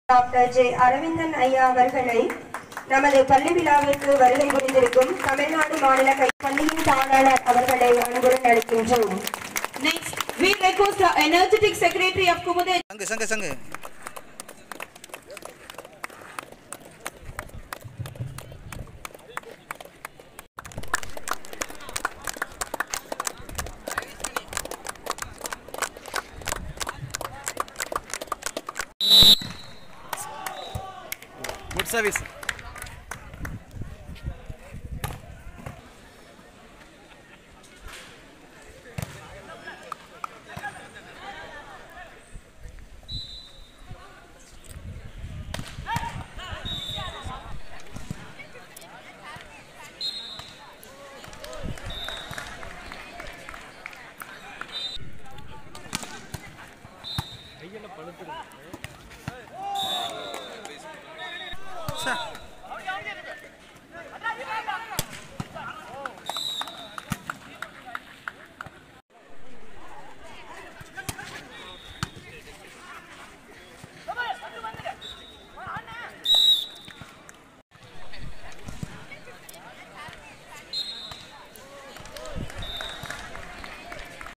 doctor J Aravindan ஐயா அவர்களை நமது பள்ளி விழாவிற்கு வருகை புரிந்திருக்கும் தமிழ்நாடு மாநில கை பள்ளியின் தாளாளர் அவர்களை அன்புடன் அழைக்கின்றோம் Next, we request the energetic secretary of Kumude சங்கு சங்கு சங்கு குட் சர்வீஸ் சார்